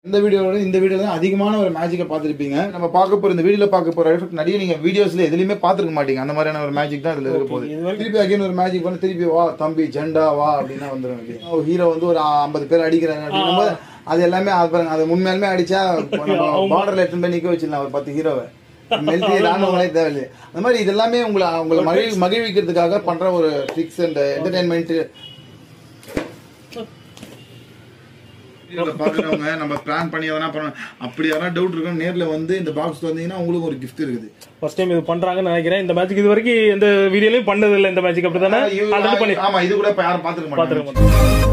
இந்த வீடியோட இந்த வீடியோ தான் அதிகமான ஒரு மேஜிக்கை பார்த்துருப்பீங்க நம்ம பார்க்க போற இந்த வீடியோல பார்க்க போற எஃபெக்ட் நிறைய நீங்க வீடியோஸ்ல எதுலயுமே பார்த்துருக்க மாட்டீங்க அந்த மாதிரியான ஒரு மேஜிக் தான் இதுல இருக்க போகுது இது வரைக்கும் திருப்பி அகைன் ஒரு மேஜிக் பண்ணி திருப்பி வா தம்பி ஜெண்டா வா அப்படின்னா வந்துடும் ஹீரோ வந்து ஒரு ஐம்பது பேர் அடிக்கிறாங்க அப்படின்னும் போது அது எல்லாமே அது பாருங்க அது உண்மையாலுமே அடிச்சா பார்டர்ல எடுத்து போய் நிக்க வச்சிடலாம் ஒரு பத்து ஹீரோவை மெல்டி ராணுவங்களே தேவையில்லை அந்த மாதிரி இது எல்லாமே உங்களை உங்களை மகிழ் மகிழ்விக்கிறதுக்காக பண்ற ஒரு ட்ரிக்ஸ் அண்ட் என்டர்டைன்மெண்ட் பாக்குறவங்க நம்ம பிளான் பண்ணி எதனா பண்ணணும் அப்படி யாரா டவுட் இருக்கும் நேர்ல வந்து இந்த பாக்ஸ் வந்தீங்கன்னா உங்களுக்கு ஒரு gift இருக்குது ஃபர்ஸ்ட் டைம் இது பண்றாங்கன்னு நினைக்கிறேன் இந்த மேட்ச் இது வரைக்கும் எந்த வீடியோலயும் பண்ணது இல்ல இந்த மேட்ச் அப்படிதானே ஆல்ரெடி பண்ணி ஆமா இது கூட இப்ப யாரும் பாத்துக்க மாட்டாங்க பாத்துருக்கோம்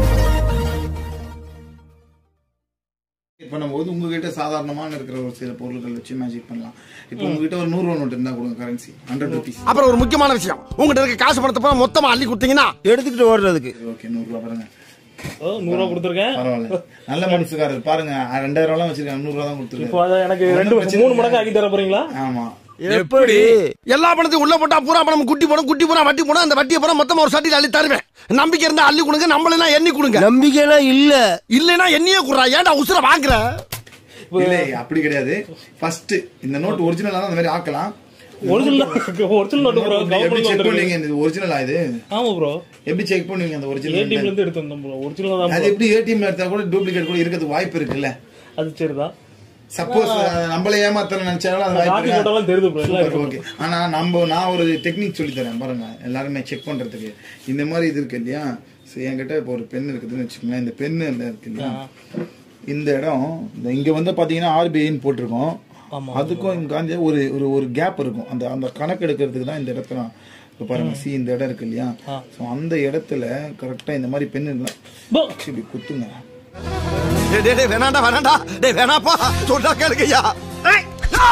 பண்ணும்போது உங்ககிட்ட சாதாரணமான இருக்கிற ஒரு சில பொருட்கள் வச்சு மேஜிக் பண்ணலாம் இப்போ உங்ககிட்ட ஒரு நூறு ரூபா நோட்டு இருந்தா கொடுங்க கரன்சி ஹண்ட்ரட் ருபீஸ் அப்புறம் ஒரு முக்கியமான விஷயம் உங்ககிட்ட இருக்க காசு பணத்தை பூரா மொத்தமா அள்ளி கொடுத்தீங்கன்னா எடுத்துக்கிட்டு ஓடுறதுக்கு ஓகே நூறு ரூபா பாருங்க ஓ, நூறு ரூபா கொடுத்துருக்கேன் பரவாயில்ல நல்ல மனசுக்காரர் பாருங்க ரெண்டாயிரம் ரூபாய் வச்சிருக்காங்க நூறு ரூபா தான் கொடுத்துருக்காரு இப்போ அதை எனக்கு ரெண்டு மூணு மடங்கு ஆக்கி தர போறீங்களா ஆமா எப்படி எல்லா பணத்தையும் உள்ள போட்டா பூரா பணம் குட்டி போடும் குட்டி போனா வட்டி போடும் அந்த வட்டியை பூரா மொத்தமா ஒரு சட்டியில் அள்ளி தருவேன் நம்பிக்கை இருந்தா அள்ளி கொடுங்க நம்மளெல்லாம் எண்ணி கொடுங்க நம்பிக்கைலாம் இல்ல இல்லைன்னா எண்ணியே குடுறா ஏன்டா உசுர வாங்குற இல்ல அப்படி கிடையாது ஃபர்ஸ்ட் இந்த நோட் ஒரிஜினலா தான் அந்த மாதிரி ஆக்கலாம் ஒரிஜினல் ஒரிஜினல் நோட்டு ப்ரோ எப்படி செக் கவர்மெண்ட் பண்ணுவீங்க இது ஒரிஜினலா இது ஆமா ப்ரோ எப்படி செக் பண்ணுவீங்க அந்த ஏடிஎம்ல ஒரிஜினல் இருந்து எடுத்து வந்தோம் ப்ரோ ஒரிஜினல் தான் அது bro. எப்படி ஏடிஎம்ல எடுத்தா கூட டூப்ளிகேட் கூட இருக்கிறதுக்கு வாய்ப்பு இருக்குல்ல அது சரிதான் சப்போஸ் நம்மள ஏமாத்தல நினைச்சாலும் அது காப்பி வாய்ப்பு இருக்கு. போட்டாலும் தெரியுது ப்ரோ எல்லாம் சூப்பர் ஓகே ஆனா நம்ம நான் ஒரு டெக்னிக் சொல்லி தரேன் பாருங்க எல்லாருமே செக் பண்றதுக்கு இந்த மாதிரி இது இருக்கு இல்லையா So, என்கிட்ட இப்போ ஒரு பென் இருக்குதுன்னு வச்சுக்கோங்களேன் இந்த பென்னு இருக்கு இல்லையா இந்த இடம் இந்த இங்க வந்து பாத்தீங்கன்னா ஆர்பிஐன்னு போட்டிருக்கோம் ஆமா. அதுக்கும் இங்க காஞ்ச ஒரு ஒரு ஒரு கேப் இருக்கும் அந்த அந்த கணக்கு எடுக்கிறதுக்கு தான் இந்த இடத்துல நான் இப்போ பாருங்க சி இந்த இடம் இருக்கு இல்லையா ஸோ அந்த இடத்துல கரெக்டா இந்த மாதிரி பென் இருந்தா போ. இப்படி குத்துங்க டேய், டேய், டேய், வேணாண்டா வேணாண்டா டேய் வேணாப்பா சொல்றா கேளுங்கய்யா ஏய், ஆ!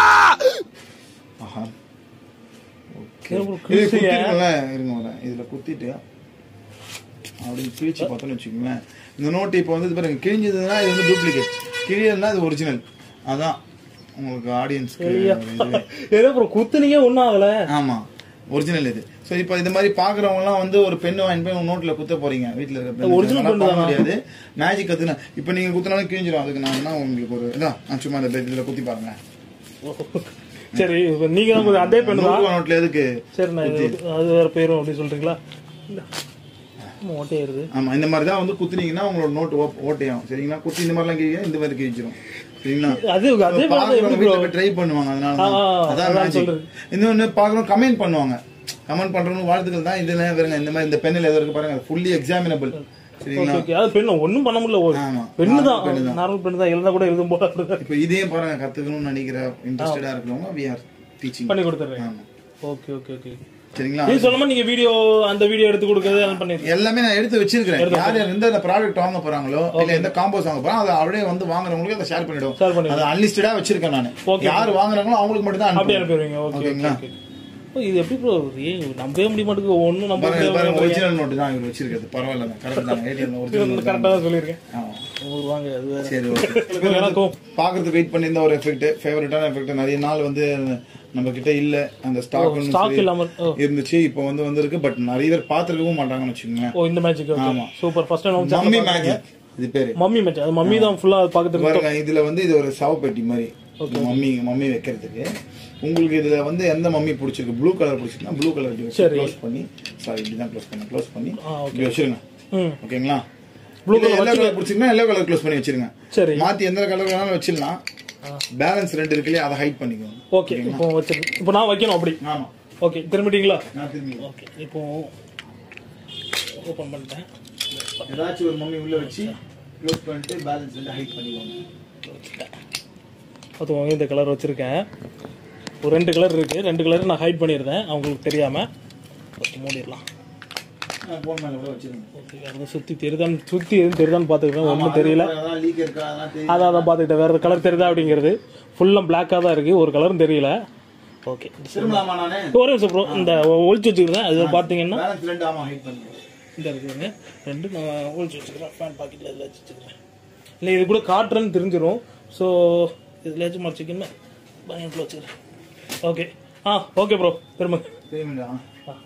ஆஹா ஏன் bro இது கிழிச்சீங்க? குத்திருக்கோம்ல, இருங்க வரேன். இதுல குத்திட்டு அப்படி கிழிச்சு பார்த்தோன்னு வச்சுக்கோங்களேன் இந்த நோட்டு இப்போ வந்து இது பாருங்க கிழிஞ்சதுன்னா இது வந்து டூப்ளிகேட் கிழியதுன்னா இது ஒரிஜினல் அதான் உங்களுக்கு ஆடியன்ஸ்க்கு ஏதோ ப்ரோ குத்துனீங்க ஒன்னும் ஆகல ஆமா ஒரிஜினல் இது ஸோ இப்போ இந்த மாதிரி பாக்குறவங்க எல்லாம் வந்து ஒரு பென் வாங்கி போய் உங்க நோட்ல குத்த போறீங்க வீட்ல இருக்க pen. Original அதெல்லாம் pen பண்ண தானா? முடியாது மேஜிக் கத்துனா இப்போ நீங்க குத்தினாலும் கிழிஞ்சிரும் அதுக்கு நான் என்ன உங்களுக்கு ஒரு இதான் நான் சும்மா இந்த இதுல குத்தி பாருங்க சரி இப்ப நீங்க தான் கொஞ்சம் அதே பெண்ணு தான் நோட்ல எதுக்கு சரி நான் இது- அது வேற போயிரும் அப்படின்னு சொல்றீங்களா ஓட்டையிருது ஆமா இந்த மாதிரி தான் வந்து குத்துனீங்கன்னா உங்களோட நோட் ஓட்டையும் சரிங்களா குத்தி இந்த மாதிரிலாம் கிழிக்க இந்த மாதிரி கிழிச்சிரும் சரிங்களா அது அதே So, மாதிரி பாக்குறவங்க எப்படி வீட்ல bro? போய் ட்ரை பண்ணுவாங்க அதனால ஆ, தான். ஆ, அதான் அதான் magic. சொல்றது. இன்னொன்னு பாக்குறவங்க கமெண்ட் பண்ணுவாங்க கமெண்ட் பண்றவங்க வாழ்த்துக்கள் தான் இதுல பாருங்க இந்த மாதிரி இந்த பெண்ணில் எது இருக்கு பாருங்க ஃபுல்லி எக்ஸாமினபிள் சரிங்களா ஓகே ஓகே அது பெண்ணு ஒண்ணும் பண்ண முடியல ஒரு ஆமா. பெண்ணு normal தான் pen தான். நார்மல் பெண்ணு தான் எழுந்தா கூட எழுதும் போல அப்படிதான். இப்போ இதையும் பாருங்க கத்துக்கணும்னு நினைக்கிற இன்ட்ரெஸ்டடா இருக்கிறவங்க வி ஆர் டீச்சிங் பண்ணி கொடுத்துறேன் ஆமா ஓகே ஓகே ஓகே சரிங்களா நீ சொல்லாம நீங்க வீடியோ அந்த வீடியோ எடுத்து கொடுக்கறது அது பண்ணிருக்கீங்க எல்லாமே நான் எடுத்து வச்சிருக்கிறேன் யார் யார் எந்த ப்ராடக்ட் வாங்க போறாங்களோ இல்ல எந்த காம்போஸ் வாங்க போறாங்க அதை அப்படியே வந்து வாங்குறவங்களுக்கு அதை ஷேர் Share பண்ணிடுவோம் பண்ணிடுவோம். அது அன்லிஸ்டடா வச்சிருக்கேன் நான் Okay. யார் வாங்குறாங்களோ அவங்களுக்கு மட்டும் தான் அப்படியே அனுப்புவேன் அனுப்பிடுவீங்க ஓகே ஓகேங்களா ஓகே ஓ, இது எப்படி ப்ரோ நம்பவே முடிய மாட்டேங்குது ஒன்னும் நம்ப பாருங்க பாருங்க முடியாது ஒரிஜினல் நோட்டு தான் இவர் வச்சிருக்கிறது பரவாயில்ல கரெக்ட் தான் ஏடிஎம் ஒரிஜினல் கரெக்டா தான் சொல்லியிருக்கேன் ஆமா நூறு வாங்க அது வேற சரி ஓகே எனக்கும் பாக்குறதுக்கு வெயிட் பண்ணியிருந்த ஒரு எஃபெக்ட் ஃபேவரட்டான எஃபெக்ட் நிறைய நாள் வந்து நம்ம கிட்ட இல்ல அந்த ஸ்டாக் ஸ்டாக் இல்லாம ஓ இருந்துச்சு இப்போ வந்து வந்திருக்கு பட் நிறைய பேர் பாத்துருக்கவும் மாட்டாங்கன்னு வச்சுக்கோங்க ஓ இந்த மேட்சுக்கு ஆமா. Super first time mummy magic இது பேரு மம்மி மேட்ச் அது மம்மி தான் ஃபுல்லா பாக்கிறதுக்கு பாருங்க இதுல வந்து இது ஒரு சவப்பெட்டி மாதிரி மம்மி மம்மி வைக்கிறதுக்கு உங்களுக்கு இதுல வந்து எந்த மம்மி பிடிச்சிருக்கு ப்ளூ கலர் பிடிச்சிருக்குன்னா ப்ளூ கலர் சரி. க்ளோஸ் பண்ணி சாரி இப்படிதான் க்ளோஸ் பண்ணி க்ளோஸ் பண்ணி ஆ, okay. இப்படி வச்சிருங்க ம் ஓகேங்களா Blue blue color colour colour பிடிச்சிருக்கா எல்லோ கலர் க்ளோஸ் பண்ணி வச்சிருங்க சரி மாத்தி எந்த கலர் வேணாலும் வச்சிடலாம் பேலன்ஸ் ரெண்டு இருக்கு இல்லையா அதை ஹைட் பண்ணிக்கோங்க ஓகே இப்போ வச்சிருக்கேன் இப்போ நான் வைக்கணும் அப்படி ஆமா ஓகே திரும்பிட்டீங்களா நான் திரும்பி ஓகே இப்போ ஓபன் பண்ணிட்டேன் ஏதாச்சும் ஒரு மம்மி உள்ள வச்சு க்ளோஸ் பண்ணிட்டு பேலன்ஸ் ரெண்டு ஹைட் பண்ணிக்கோங்க பார்த்துக்கோங்க இந்த கலர் வச்சிருக்கேன் ஒரு ரெண்டு கலர் இருக்கு ரெண்டு கலர் நான் ஹைட் பண்ணியிருந்தேன் அவங்களுக்கு தெரியாம ஃபர்ஸ்ட் மூடிடலாம் போன் மேல கூட வச்சிருங்க ஓகே அதை சுற்றி தெரியுதான்னு சுற்றி எதுவும் தெரியுதான்னு பார்த்துக்கிறேன் ஒன்றும் தெரியல அதான் லீக் இருக்கா அதெல்லாம் தெரியும் அதான் அதான் பார்த்துக்கிட்டேன் வேறு கலர் தெரியுதா அப்படிங்கிறது ஃபுல்லாக பிளாக்காக தான் இருக்குது ஒரு கலரும் தெரியல ஓகே திரும்பலாமா நானு ஒரே நிமிஷம் ப்ரோ இந்த ஒழிச்சு வச்சுக்கிறேன் அது பார்த்தீங்கன்னா பேலன்ஸ் ரெண்டு ஆமா ஹைட் பண்ணிக்கோங்க இந்த இருக்குதுங்க ரெண்டு நான் ஒழிச்சு வச்சுக்கிறேன் ஃபேன் பாக்கெட்டில் இதில் வச்சு வச்சுக்கிறேன் இல்லை இது கூட காட்டுறேன்னு தெரிஞ்சிடும் ஸோ இதுலேயாச்சும் மறைச்சிக்கணும் பனியன்குள்ள வச்சுக்கிறேன் ஓகே ஆ ஓகே ப்ரோ திரும்ப தெரியுமில்ல ஆ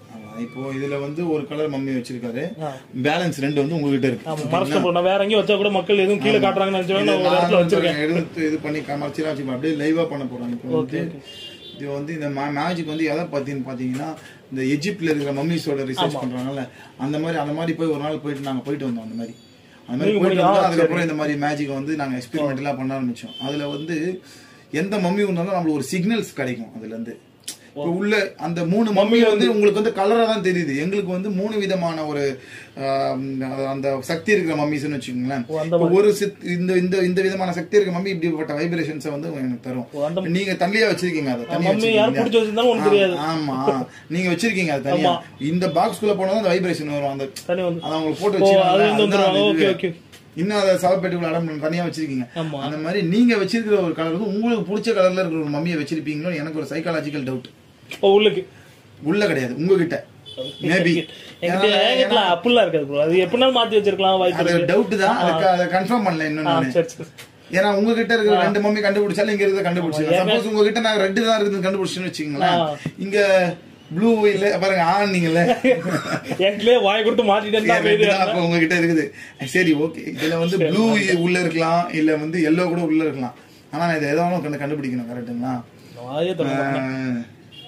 ஆமா, இப்போ இதுல வந்து ஒரு கலர் மம்மி வச்சிருக்காரு ஆ. பேலன்ஸ் ரெண்டு வந்து உங்ககிட்ட இருக்கு ஆமா மறைச்சிட்டு போனா வேற எங்கேயும் வச்சா கூட மக்கள் எதுவும் கீழே காட்டுறாங்கன்னு நினைச்சு இது நான் ஒரு இடத்துல நான் வச்சிருக்கேன் எடுத்து இது பண்ணி கமர்ச்சியலா வச்சுக்கலாம் அப்படியே லைவா பண்ண போறோம் இப்போ வந்து இது வந்து இந்த மேஜிக் வந்து எதை பார்த்தீங்கன்னு பார்த்தீங்கன்னா இந்த எஜிப்ட்ல இருக்கிற மம்மிஸோட ரிசர்ச் பண்றாங்கல்ல அந்த மாதிரி அந்த மாதிரி போய் ஒரு நாள் போயிட்டு நாங்க போயிட்டு வந்தோம் அந்த மாதிரி அந்த மாதிரி நீங்க போயிட்டு போனீங்க? வந்து ஆ, அதுக்கப்புறம் இந்த மாதிரி மேஜிக் வந்து நாங்க எக்ஸ்பெரிமெண்டலா பண்ண ஆரம்பிச்சோம் அதுல வந்து எந்த மம்மி இருந்தாலும் நம்மளுக்கு ஒரு சிக்னல்ஸ் கிடைக்கும் அதுல இருந்து இப்போ உள்ள அந்த மூணு மம்மி வந்து உங்களுக்கு வந்து கலரா தான் தெரியுது எங்களுக்கு வந்து மூணு விதமான ஒரு ஆம், அந்த சக்தி இருக்கிற மம்மிஸ்னு வச்சுக்கோங்களேன் ஓ, அந்த இப்போ ஒரு சித் இந்த இந்த இந்த விதமான சக்தி இருக்க மம்மி இப்படிப்பட்ட வைப்ரேஷன்ஸை வந்து எனக்கு தரும் ஓ, அந்த நீங்க தனியா வச்சிருக்கீங்க அதை தனியா மம்மி யார் வச்சிருக்கீங்க. பிடிச்சி வச்சிருந்தாலும் உனக்கு தெரியாது ஆ, ஆமா நீங்க வச்சிருக்கீங்க அது தனியா இந்த பாக்ஸ்குள்ள போனா அந்த வைப்ரேஷன் வரும் அந்த தனி வந்து அதை உங்களுக்கு போட்டு ஓ, அது வச்சிருக்காங்க வந்து வந்துரும். ஓகே, அதுதான் ஓகே. இது. இன்னும் அதை சவப்பேட்டுக்குள்ள அடம் பண்ணி தனியா வச்சிருக்கீங்க ஆமா. அந்த மாதிரி நீங்க வச்சிருக்கிற ஒரு கலர் வந்து உங்களுக்கு பிடிச்ச கலர்ல இருக்கிற ஒரு மம்மியை வச்சிருப்பீங்களோ எனக்கு ஒரு சைக்காலஜிக்கல் டவுட் ஓ உள்ளுக்கு உள்ள கிடையாது உங்ககிட்ட மேபி என்கிட்ட என்கிட்ட அப்படிலாம் இருக்காது ப்ரோ அது எப்படினாலும் மாத்தி வச்சிருக்கலாம் வாய்ப்பு அது இருக்கு டவுட் தான் அதுக்கு அதை கன்ஃபார்ம் பண்ணல இன்னும் ஆ, நானு. சரி சரி ஏன்னா உங்ககிட்ட இருக்கிற ரெண்டு மம்மி கண்டுபிடிச்சாலும் இங்க இருக்கிறத கண்டுபிடிச்சிடலாம் ஏன்னா- சப்போஸ் உங்ககிட்ட நான் ரெண்டு தான் இருக்குது கண்டுபிடிச்சுன்னு வச்சுக்கோங்களேன் இங்க ப்ளூ இல்ல பாருங்க ஆனீங்கல்ல என்கிட்டயே வாய் கொடுத்து மாட்டிட்டேன் ஏன் red தான் அப்ப உங்ககிட்ட இருக்குது சரி ஓகே இதுல வந்து ப்ளூ உள்ள இருக்கலாம் இல்ல வந்து எல்லோ கூட உள்ள இருக்கலாம் ஆனா நான் இதை ஏதோ ஒண்ணு கண்டு கண்டுபிடிக்கணும் கரெக்டுங்களா வாயே தர மாட்டேன்.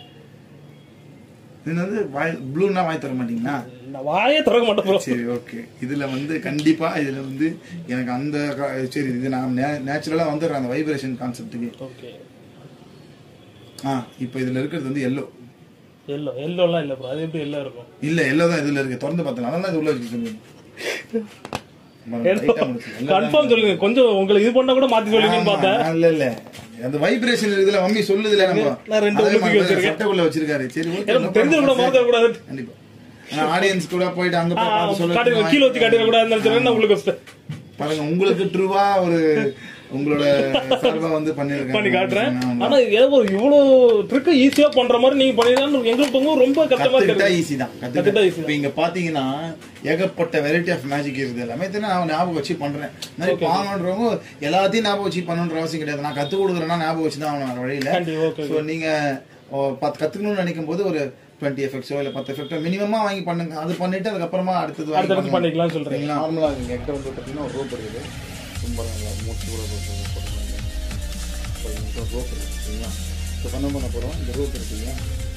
இது வந்து வாய் ப்ளூனா வாய் தர மாட்டீங்களா நான் வாயே திறக்க மாட்டேன் ப்ரோ சரி ஓகே இதுல வந்து கண்டிப்பா இதுல வந்து எனக்கு அந்த க- சரி இது நான் நேச்சுரலா வந்துடுறேன் அந்த வைப்ரேஷன் கான்செப்ட்டுக்கு ஓகே ஆ இப்போ இதுல இருக்கிறது வந்து எல்லோ எல்லோ எல்லோலாம் இல்ல ப்ரோ அது எப்படி எல்லோ இருக்கும் இல்ல எல்லோ தான் இதுல இருக்கு திறந்து பார்த்தலாம் அதெல்லாம் இது உள்ள வச்சு சொல்லுங்க கன்ஃபார்ம் சொல்லுங்க கொஞ்சம் உங்களுக்கு இது பண்ணா கூட மாத்தி சொல்லுங்கன்னு பார்த்தேன் இல்ல இல்ல அந்த வைப்ரேஷன் இதுல மம்மி சொல்லுதுல நம்ம நான் ரெண்டு அதே உள்ளுக்கு மாதிரி வச்சிருக்கேன். சட்டைக்குள்ள வச்சிருக்காரு சரி ஓகே எனக்கு தெரிஞ்சு கூட மறந்துட கூடாது கண்டிப்பா ஆடியன்ஸ் கூட போயிட்டு அங்க போய் பார்த்து காட்டுங்க சொல்லுங்க கீழே வச்சு காட்டிட கூடாதுன்னு நினைச்சேன் நான் உங்களுக்கு வச்சிட்டேன். பாருங்க உங்களுக்கு ட்ரூவா ஒரு உங்களோட சார்பா வந்து பண்ணிருக்கேன் பண்ணி காட்டுறேன் ஆனா ஏதோ ஒரு இவ்வளவு ட்ரிக் ஈஸியா பண்ற மாதிரி நீங்க பண்ணிருக்கான்னு எங்களுக்கு ரொம்ப ரொம்ப கஷ்டமா கத்துக்கிட்டா இருக்கு ஈஸி தான் கத்துக்கிட்டா கத்துக்கிட்டா easy இப்ப இங்க பாத்தீங்கன்னா ஏகப்பட்ட வெரைட்டி ஆஃப் மேஜிக் இருக்குது எல்லாமே தெரியும் நான் ஞாபகம் வச்சு பண்றேன் இந்த மாதிரி பாங்கன்றவங்க எல்லாத்தையும் ஞாபகம் வச்சு பண்ணணுன்ற அவசியம் கிடையாது நான் கத்து கொடுக்குறேன்னா ஞாபகம் வச்சு தான் அவன வழியில கண்டிப்பா, okay, சோ நீங்க ஓ, பத்து கத்துக்கணும்னு நினைக்கும் போது ஒரு டுவெண்ட்டி எஃபெக்ட்ஸோ இல்ல பத்து எஃபெக்டோ மினிமமா வாங்கி பண்ணுங்க அது பண்ணிட்டு அதுக்கப்புறமா அடுத்தது வாங்கி அடுத்தடுத்து பண்ணிக்கலாம்னு சொல்றீங்க நார்மலா இருக்கு என்கிட்ட வந்து பாத்தீங்கன்னா ஒரு ரோப் இருக்குது ரொம்ப மூச்சு கூட போட்டுருவாங்க ரோப் இருக்கு சரிங்களா இப்போ பண்ண பண்ண போறோம் இந்த ரோப் இருக்கு இல்லையா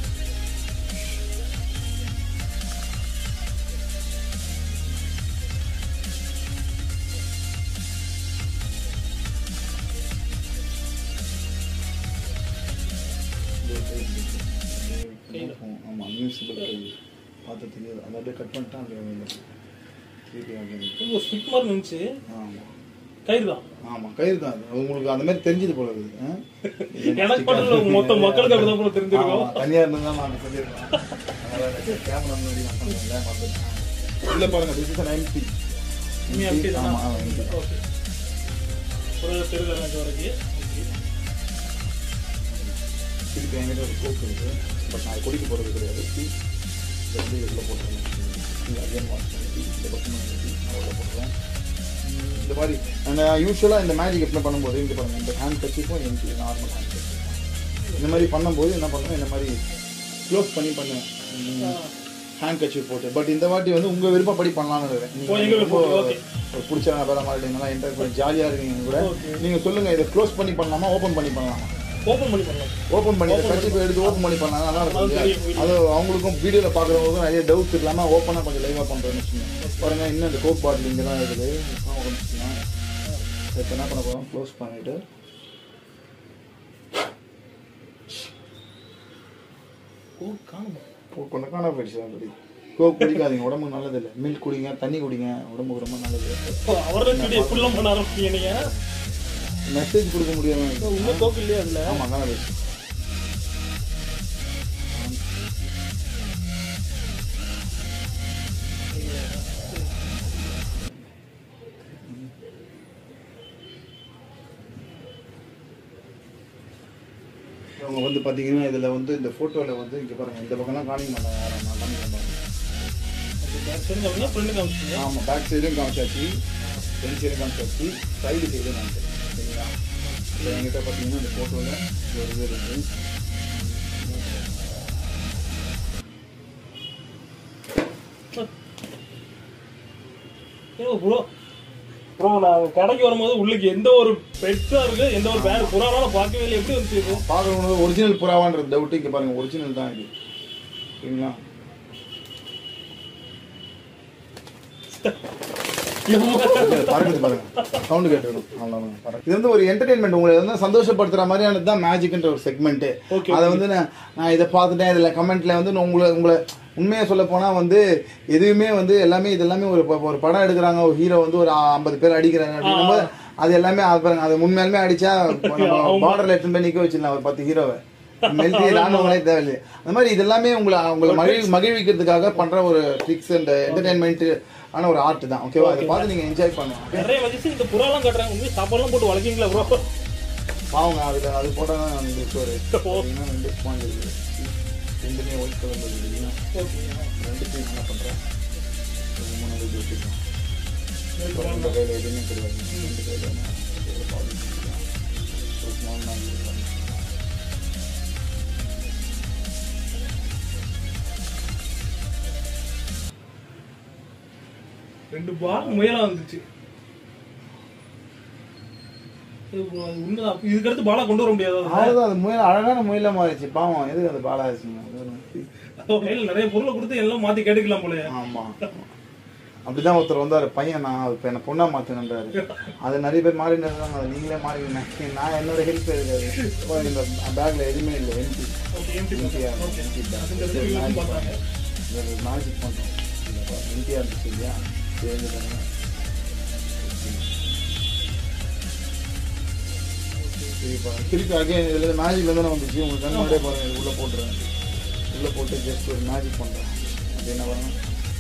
ஆமா இன்விசிபிள் கை பார்த்து தெரியாது அதை அப்படியே கட் பண்ணிட்டா அப்படியே வெளில. திருப்பி அப்படியே ஒரு ஸ்டிக் மாதிரி இருந்துச்சு ஆமா கயிறு தான் ஆமா கயிறு தான் அது உங்களுக்கு அந்த மாதிரி தெரிஞ்சது போல இருக்குது ஆ? எனக்கு மட்டும் இல்ல, மொத்த மக்களுக்கு அப்படிதான் போல தெரிஞ்சிருக்கும் ஆமா, தனியா இருந்தா நாங்க சொல்லிருக்கோம் கேமரா முன்னாடி நான் சொன்னேன்ல, மறந்துட்டேன். உள்ள பாருங்க this is an empty. நீ empty தானா? ஆமா, ஆமா, empty. Okay. ஒரு தெருவில் எனக்கு வரைக்கும் திருப்பி என்கிட்ட ஒரு கோக் இருக்கு பட் நான் குடிக்க போறது கிடையாது டீ இந்த வந்து இதுல போட்டுருவேன் டீ அகைன் வாஷ் பண்ணி இந்த பக்கமாக டீ நான் உள்ள போட்டுருவேன் உம், இந்த மாதிரி நான் யூஸ்வலாக இந்த மேஜிக் எப்படி பண்ணும்போது இங்கே பாருங்க இந்த ஹேண்ட் கட்சிப்பும் எனக்கு நார்மல் ஹேண்ட் கட்சிப்பும் இந்த மாதிரி பண்ணும்போது என்ன பண்ணுவேன் இந்த மாதிரி க்ளோஸ் பண்ணி பண்ணுவேன் ஹேண்ட் கட்சி போட்டு பட் இந்த வாட்டி வந்து உங்க விருப்பப்படி பண்ணலாம்னு இருக்கேன். நீங்க ஓ, எங்க ரொம்ப விருப்பம், okay. ஒரு பிடிச்ச நபரா மாதிரி நல்லா என்டர் பண்ணி ஜாலியா இருக்கீங்க கூட நீங்க சொல்லுங்க இதை க்ளோஸ் பண்ணி பண்ணலாமா ஓபன் பண்ணி பண்ணலாமா ஓபன் பண்ணி பண்ணலாம் ஓபன் பண்ணி கட்சி எடுத்து ஓபன் பண்ணி பண்ணலாம் நல்லா இருக்கும் அது இல்லையா? தெரியும், அது அவங்களுக்கும் வீடியோல பாக்குறவங்களுக்கும் நிறைய டவுட்ஸ் இல்லாம ஓப்பனா கொஞ்சம் லைவா பண்றேன்னு வச்சுக்கோங்க பாருங்க இன்னும் இந்த கோக் பாட்டில் இங்க தான் இருக்குது இப்போ open பண்ணலாம். இப்போ என்ன பண்ண போறோம் க்ளோஸ் பண்ணிட்டு ஓ காணுமா கோ- கொஞ்சம் காண போயிடுச்சு ஆல்ரெடி கோக் குடிக்காதீங்க உடம்புக்கு நல்லது இல்லை மில்க் குடிங்க தண்ணி குடிங்க உடம்புக்கு ரொம்ப நல்லது அவரோட வீடியோ எப்படிலாம் பண்ண ஆரம்பிச்சீங்க நீங்க மெசேஜ் கொடுக்க முடியாம உங்க தோக்கு இல்லையா அதுல ஆமா காண போயிடுச்சு அவங்க வந்து பாத்தீங்கன்னா இதுல வந்து இந்த போட்டோல வந்து இங்க பாருங்க இந்த பக்கம்லாம் காணிக்க மாட்டாங்க யாரும் நான் காணிக்க மாட்டேன் தெரிஞ்சவங்க ஃப்ரெண்டு காமிச்சிங்க ஆமா பேக் சைடும் காமிச்சாச்சு ஃப்ரண்ட் சைடும் காமிச்சாச்சு சைடு சைடும் காமிச்சாச்சு சரிங்களா இப்போ என்கிட்ட பார்த்தீங்கன்னா இந்த ஃபோட்டோவில் ஒரு இது இருக்கு ப்ரோ ப்ரோ நான் கடைக்கு வரும்போது உள்ளுக்கு எந்த ஒரு பெட்ஸா இருக்கு எந்த ஒரு பேர் புறாலாம் பார்க்கவே இல்லை எப்படி வந்துச்சு bro? பார்க்கணும் ஒரிஜினல் புறாவான்றது டவுட் இங்கே பாருங்க ஒரிஜினல் தான் இது சரிங்களா பறக்குது பாருங்க சவுண்டு கேட்டுக்கணும் அவ்வளோதான் பறக்கு. இது வந்து ஒரு என்டர்டைன்மெண்ட் உங்களை வந்து சந்தோஷப்படுத்துற மாதிரியானது தான் மேஜிக்ன்ற ஒரு செக்மெண்ட் Okay, அதை வந்து நான் நான் இதை பார்த்துட்டேன் இதில் கமெண்ட்ல வந்து நான் உங்களை உங்களை உண்மையாக சொல்ல போனா வந்து எதுவுமே வந்து எல்லாமே இது எல்லாமே ஒரு ப- ஒரு படம் எடுக்கிறாங்க ஒரு ஹீரோ வந்து ஒரு ஐம்பது பேர் அடிக்கிறாங்க அப்படின்னும் போது அது எல்லாமே அது பாருங்க அது உண்மையாலுமே அடிச்சா பார்டர்ல எடுத்துன்னு போய் நிக்க வச்சிடலாம் ஒரு பத்து ஹீரோவை மெல்டி ராணுவங்களே தேவையில்லை அந்த மாதிரி இது எல்லாமே உங்களை உங்களை மகிழ் மகிழ்விக்கிறதுக்காக பண்ற ஒரு ட்ரிக்ஸ் அண்ட் என்டர்டைன்மெண்ட் ஆன ஒரு ஆர்ட் தான் ஓகேவா அதை பார்த்து நீங்க என்ஜாய் பண்ணுங்க நிறைய வயசு இந்த புறாலாம் கட்டுறாங்க உண்மையை சாப்பாடுலாம் போட்டு வளர்க்கீங்களா ப்ரோ பாவங்க அதுல அது போட்டால் தான் உங்களுக்கு ஒரு பார்த்தீங்கன்னா ரெண்டு ஸ்பாஞ்ச் இருக்கு ரெண்டுமே ஒயிட் கலர்ல இருக்குதுன்னா ரெண்டுத்தையும் என்ன பண்றேன் ஒரு மூணு இது வச்சுக்கலாம் ரெண்டு கையில் எதுவுமே கிடையாது ரெண்டு கையில் என்ன ஒரு பால் வச்சுக்கலாம். ஒரு small man இது பண்ணி. ரெண்டு பால் முயலா வந்துச்சு இது bro, அது உண்மைதான் இதுக்கு அடுத்து பாலா கொண்டு வர முடியாது அவ்வளவுதான் அது முயல் அழகான முயலா மாறிடுச்சு பாவம் எதுக்கு அது பாலா ஆச்சுங்க கையில் நிறைய பொருளை கொடுத்து எல்லாம் மாத்தி கேட்டுக்கலாம் போல ஆமா அப்படிதான் ஒருத்தர் வந்தாரு பையன் நான் இப்ப என்ன பொண்ணா மாத்தணுன்றாரு அது நிறைய பேர் மாறி இருக்காங்க அது நீங்களே மாறிடுங்க நான் என்னோட ஹெல்ப் இருக்காது இப்போ இந்த பேக்ல எதுவுமே இல்லை எம்டி ஓகே எம்டி பார்த்தாங்க மேஜிக் பண்ணோம் எம்டியா இருந்துச்சு இல்லையா சேர்ந்து தானே சரி பாருங்க திருப்பி அகைன் இதுல மேஜிக்ல தானே வந்துச்சு உங்களுக்கு கண்ணு முன்னாடியே பாருங்க இது உள்ள போட்டுறேன் உள்ள போட்டு ஜஸ்ட் ஒரு மேஜிக் பண்றேன் அது என்ன பாருங்க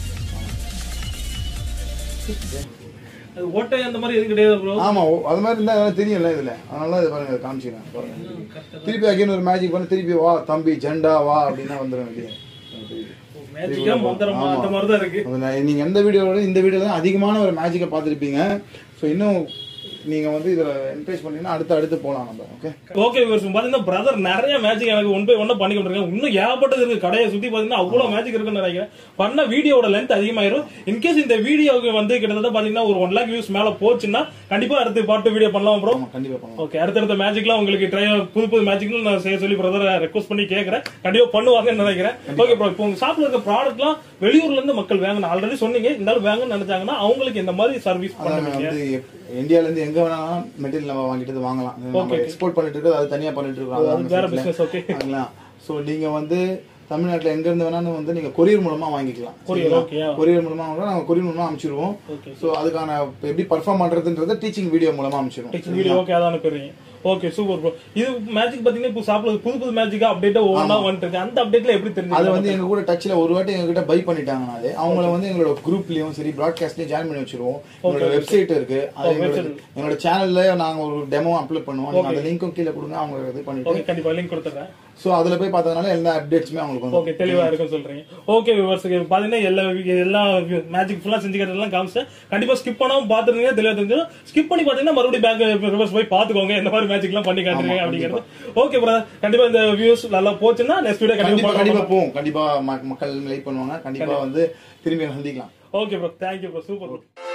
அது ஓட்டை அந்த மாதிரி எதுவும் கிடையாது ப்ரோ ஆமா ஓ, அது மாதிரி இருந்தா அதெல்லாம் தெரியும்ல இதுல அதனால இது பாருங்க காமிச்சிக்கிறேன் பாருங்க திருப்பி அகைன் ஒரு மேஜிக் பண்ணி திருப்பி வா தம்பி ஜெண்டா வா அப்படின்னா வந்துடும் வெளியே மேஜிக்கா மந்திரமா அந்த மாதிரி தான் இருக்கு அது நான் நீங்க எந்த வீடியோவோட இந்த வீடியோல தான் அதிகமான ஒரு மேஜிக்கை பார்த்துருப்பீங்க ஸோ இன்னும் நீங்க வந்து இதுல என்கரேஜ் பண்ணீங்கன்னா அடுத்து அடுத்து போலாம் நம்ம ஓகே ஓகே விவர்ஸ் பாத்தீங்கன்னா பிரதர் நிறைய மேஜிக் எனக்கு ஒன் பை ஒன்னா பண்ணி கொண்டிருக்கேன் இன்னும் ஏகப்பட்டது இருக்கு கடையை சுத்தி பாத்தீங்கன்னா அவ்வளவு மேஜிக் இருக்குன்னு நினைக்கிறேன் பண்ண வீடியோட லென்த் அதிகமாயிரும் இன்கேஸ் இந்த வீடியோக்கு வந்து கிட்டத்தட்ட பாத்தீங்கன்னா ஒரு ஒன் லேக் வியூஸ் மேல போச்சுன்னா கண்டிப்பா அடுத்து பாட்டு வீடியோ பண்ணலாம் ப்ரோ ஆமா கண்டிப்பா பண்ணலாம் ஓகே அடுத்தடுத்த மேஜிக்லாம் உங்களுக்கு ட்ரை புது புது மேஜிக்லாம் நான் செய்ய சொல்லி பிரதர் ரெக்வஸ்ட் பண்ணி கேட்கறேன் கண்டிப்பா பண்ணுவாங்கன்னு நினைக்கிறேன் ஓகே ப்ரோ இப்போ உங்க ஷாப்ல இருக்க ப்ராடக்ட்லாம் வெளியூர்ல இருந்து மக்கள் வாங்கணும் ஆல்ரெடி சொன்னீங்க இருந்தாலும் வாங்கன்னு நினைச்சாங்கன்னா அவங்களுக்கு இந்த மாதிரி சர்வீஸ் அதான் பண்ணுவீங்க வந்து எப்- இந்தியால இருந்து எங்க வேணாலும் மெட்டீரியல் நம்ம வாங்கிட்டு வந்து வாங்கலாம் நம்ம எக்ஸ்போர்ட் பண்ணிட்டு இருக்கோம் அது தனியா பண்ணிட்டு இருக்கோம் வேற business, okay. வாங்கலாம் ஸோ நீங்க வந்து தமிழ்நாட்டுல எங்க இருந்து வேணாலும் வந்து நீங்க கொரியர் மூலமா வாங்கிக்கலாம் Courier, சரிங்களா? okay, ஆ. கொரியர் மூலமா வாங்கினா நாங்க கொரியர் மூலமா அனுப்பிச்சிருவோம் Okay. ஸோ அதுக்கான இப்ப எப்படி பர்ஃபார்ம் பண்றதுன்றத டீச்சிங் வீடியோ மூலமா அனுப்பிச்சிருவோம் டெக்ஸ்ட் வீடியோ ஓகே அதான் அனுப்புறீங்க ஓகே சூப்பர் ப்ரோ இது மேஜிக் பாத்தீங்கன்னா இப்போ ஷாப்ல புது புது மேஜிக்கா அப்டேட்டா ஒவ்வொன்றா வந்துட்டு இருக்கு அந்த அப்டேட்ல எப்படி அது தெரிஞ்சு வந்து எங்க கூட டச்ல ஒரு வாட்டி எங்க கிட்ட பை பண்ணிட்டாங்கனாலே அவங்கள வந்து எங்களோட குரூப்லயும் சரி ப்ராட்காஸ்ட்லயும் ஜாயின் பண்ணி வச்சிருவோம் எங்களோட வெப்சைட் இருக்கு அது எங்களோட எங்களோட சேனல்ல நாங்க ஒரு டெமோ அப்லோட் பண்ணுவோம் நீங்க அந்த லிங்க்கும் கீழே கொடுங்க அவங்க இது பண்ணிட்டு ஓகே கண்டிப்பா லிங்க் கொடுத்துறேன் சோ அதுல போய் பார்த்ததுனால எல்லா அப்டேட்ஸுமே அவங்களுக்கு வந்து ஓகே தெளிவா இருக்குன்னு சொல்றீங்க ஓகே விவர்ஸுக்கு பாத்தீங்கன்னா எல்லா எல்லா மேஜிக் ஃபுல்லா செஞ்சுக்கிறதெல்லாம் காமிச்சேன் கண்டிப்பா ஸ்கிப் பண்ணாம பாத்துருங்க தெளிவா தெரிஞ்சு ஸ்கிப் பண்ணி பாத்தீங்கன்னா மறுபடியும் பேங்க் ரிவர்ஸ் போய் பாத்துக்கோங்க இந்த மாதிரி மேஜிக் எல்லாம் பண்ணி காட்டுறீங்க அப்படிங்கிறது ஓகே பிரதர் கண்டிப்பா இந்த வியூஸ் நல்லா போச்சுன்னா நெக்ஸ்ட் வீடியோ கண்டிப்பா கண்டிப்பா கண்டிப்பா போவோம் கண்டிப்பா ம- மக்கள் லைக் பண்ணுவாங்க கண்டிப்பா வந்து திரும்பி சந்திக்கலாம் okay bro thank you bro super bro